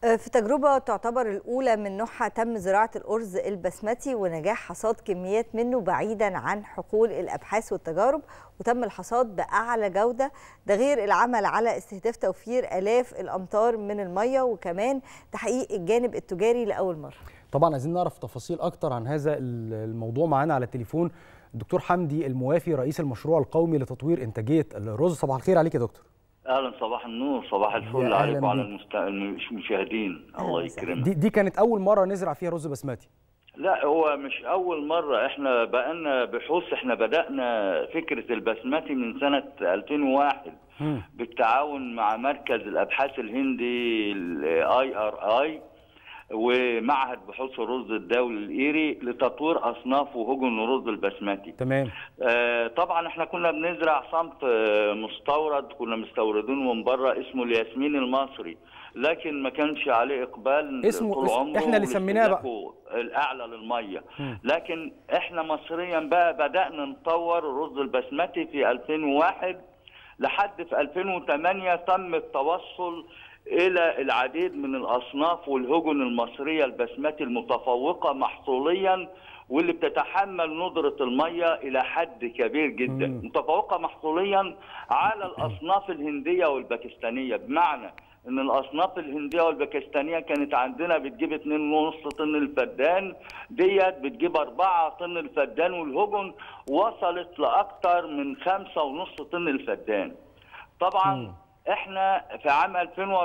في تجربة تعتبر الأولى من نوعها تم زراعة الأرز البسمتي ونجاح حصاد كميات منه بعيدا عن حقول الأبحاث والتجارب وتم الحصاد بأعلى جودة ده غير العمل على استهداف توفير آلاف الأمتار من المية وكمان تحقيق الجانب التجاري لأول مرة طبعا عايزين نعرف تفاصيل أكتر عن هذا الموضوع معانا على التليفون الدكتور حمدي الموافي رئيس المشروع القومي لتطوير إنتاجية الرز صباح الخير عليك يا دكتور اهلا صباح النور صباح الفل عليكم وعلى المست... المشاهدين الله يكرمك دي, دي كانت اول مره نزرع فيها رز بسمتي لا هو مش اول مره احنا بقالنا بحوث احنا بدانا فكره البسمتي من سنه 2001 م. بالتعاون مع مركز الابحاث الهندي الاي ار اي ومعهد بحوث الرز الدولي الايري لتطوير اصناف وهجن الرز البسمتي. تمام. آه طبعا احنا كنا بنزرع صنف آه مستورد كنا مستوردينه من بره اسمه الياسمين المصري لكن ما كانش عليه اقبال اسمه طول عمره احنا اللي سميناه بقى الاعلى للميه م. لكن احنا مصريا بقى بدانا نطور الرز البسمتي في 2001 لحد في 2008 تم التوصل الى العديد من الاصناف والهجن المصريه البسمتي المتفوقه محصوليا واللي بتتحمل ندره الميه الى حد كبير جدا مم. متفوقه محصوليا على الاصناف الهنديه والباكستانيه بمعنى ان الاصناف الهنديه والباكستانيه كانت عندنا بتجيب 2.5 طن الفدان ديت بتجيب 4 طن الفدان والهجن وصلت لاكثر من 5.5 طن الفدان طبعا مم. احنا في عام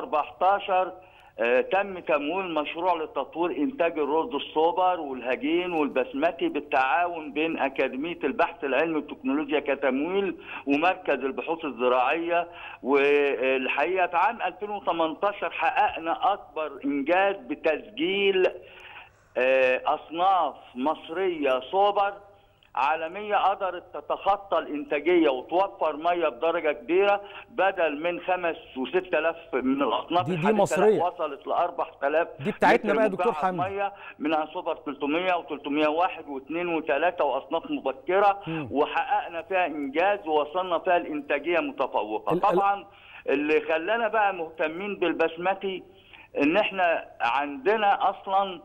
2014 اه تم تمويل مشروع لتطوير انتاج الرز الصوبر والهجين والبسمتي بالتعاون بين اكاديميه البحث العلمي والتكنولوجيا كتمويل ومركز البحوث الزراعيه والحقيقه في عام 2018 حققنا اكبر انجاز بتسجيل اه اصناف مصريه صوبر عالمية قدرت تتخطى الإنتاجية وتوفر مية بدرجة كبيرة بدل من خمس وست آلاف من الأصناف دي, دي مصرية وصلت ل 4000 دي بتاعتنا بقى يا دكتور حمدي مية منها سوبر 300 و301 و2 و3 وأصناف مبكرة م. وحققنا فيها إنجاز ووصلنا فيها الإنتاجية متفوقة ال طبعا اللي خلانا بقى مهتمين بالبسمتي إن إحنا عندنا أصلاً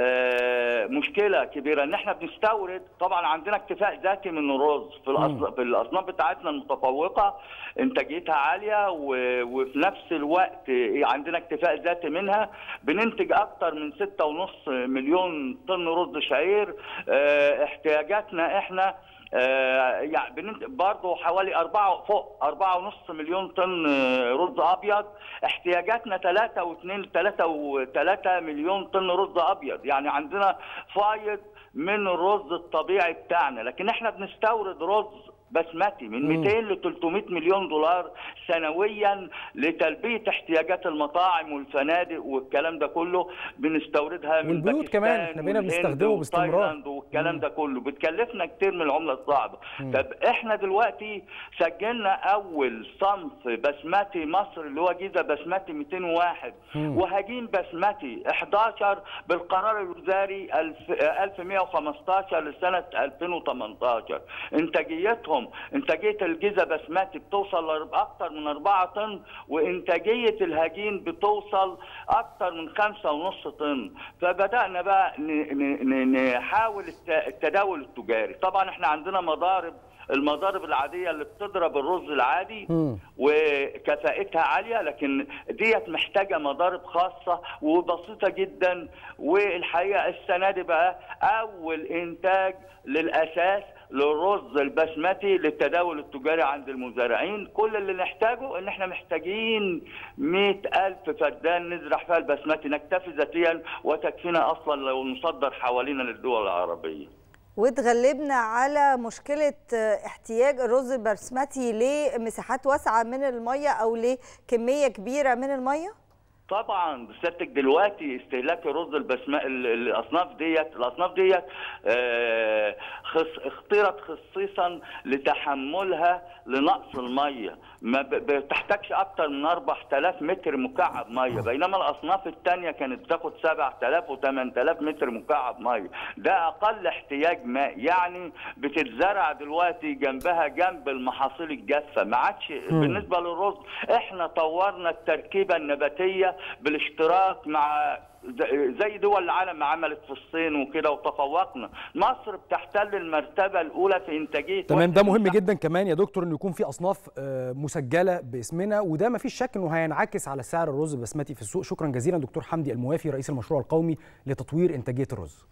آه مشكله كبيره ان احنا بنستورد طبعا عندنا اكتفاء ذاتي من الرز في الأصناف, في الاصناف بتاعتنا المتفوقه انتاجيتها عاليه وفي نفس الوقت عندنا اكتفاء ذاتي منها بننتج اكثر من 6.5 مليون طن رز شعير آه احتياجاتنا احنا آه يعني برضه حوالي أربعة فوق أربعة ونص مليون طن رز أبيض احتياجاتنا ثلاثة واثنين ثلاثة وثلاثة مليون طن رز أبيض يعني عندنا فايض من الرز الطبيعي بتاعنا لكن احنا بنستورد رز بسمتي من 200 ل 300 مليون دولار سنويا لتلبيه احتياجات المطاعم والفنادق والكلام ده كله بنستوردها من والبيوت كمان احنا بقينا بنستخدمه باستمرار والكلام ده كله بتكلفنا كتير من العمله الصعبه مم. طب احنا دلوقتي سجلنا اول صنف بسمتي مصر اللي هو جيزه بسمتي 201 مم. وهجين بسمتي 11 بالقرار الوزاري 1115 لسنه 2018 انتاجيتهم انتاجيه الجيزه بسمتي بتوصل لاكثر من 4 طن وانتاجيه الهجين بتوصل اكثر من 5.5 طن فبدانا بقى نحاول التداول التجاري طبعا احنا عندنا مضارب المضارب العاديه اللي بتضرب الرز العادي م. وكفاءتها عاليه لكن ديت محتاجه مضارب خاصه وبسيطه جدا والحقيقه السنه دي بقى اول انتاج للاساس للرز البسمتي للتداول التجاري عند المزارعين كل اللي نحتاجه ان احنا محتاجين مئة ألف فدان نزرع فيها البسمتي نكتفي ذاتيا وتكفينا أصلا لو نصدر حوالينا للدول العربية وتغلبنا على مشكلة احتياج الرز البسمتي لمساحات واسعة من المية أو لكمية كبيرة من المية؟ طبعا سيادتك دلوقتي استهلاك الرز البسماء الاصناف ديت الاصناف ديت آه خص اختيرت خصيصا لتحملها لنقص الميه ما بتحتاجش اكتر من 4000 متر مكعب ميه بينما الاصناف الثانيه كانت بتاخد 7000 و8000 متر مكعب ميه ده اقل احتياج ماء يعني بتتزرع دلوقتي جنبها جنب المحاصيل الجافه ما عادش بالنسبه للرز احنا طورنا التركيبه النباتيه المصريه بالاشتراك مع زي دول العالم ما عملت في الصين وكده وتفوقنا مصر بتحتل المرتبه الاولى في انتاجيه تمام ده مهم جدا كمان يا دكتور انه يكون في اصناف مسجله باسمنا وده ما فيش شك انه هينعكس على سعر الرز البسمتي في السوق شكرا جزيلا دكتور حمدي الموافي رئيس المشروع القومي لتطوير انتاجيه الرز